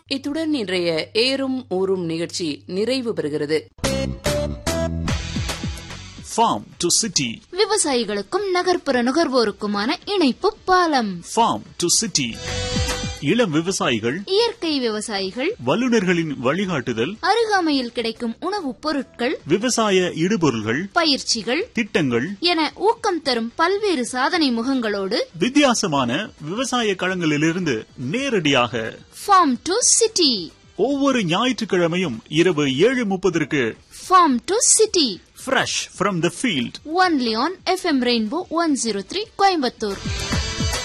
இத்துடன் இன்றைய ஏறும் ஊரும் நிகழ்ச்சி நிறைவு பெறுகிறது Farm to city. விவசாயிகளுக்கும் நகர்ப்புற நுகர்வோருக்குமான இணைப்பு பாலம் Farm to city. இளம் விவசாயிகள் இயற்கை விவசாயிகள் வல்லுநர்களின் வழிகாட்டுதல் அருகாமையில் கிடைக்கும் உணவுப் பொருட்கள் விவசாய இடுபொருள்கள் பயிற்சிகள் திட்டங்கள் என ஊக்கம் தரும் பல்வேறு சாதனை முகங்களோடு வித்தியாசமான விவசாய களங்களிலிருந்து நேரடியாக ஃபார்ம் டு சிட்டி ஒவ்வொரு ஞாயிற்றுக்கிழமையும் இரவு ஏழு முப்பதற்கு farm to city fresh from the field only on FM rainbow one zero three Coimbatore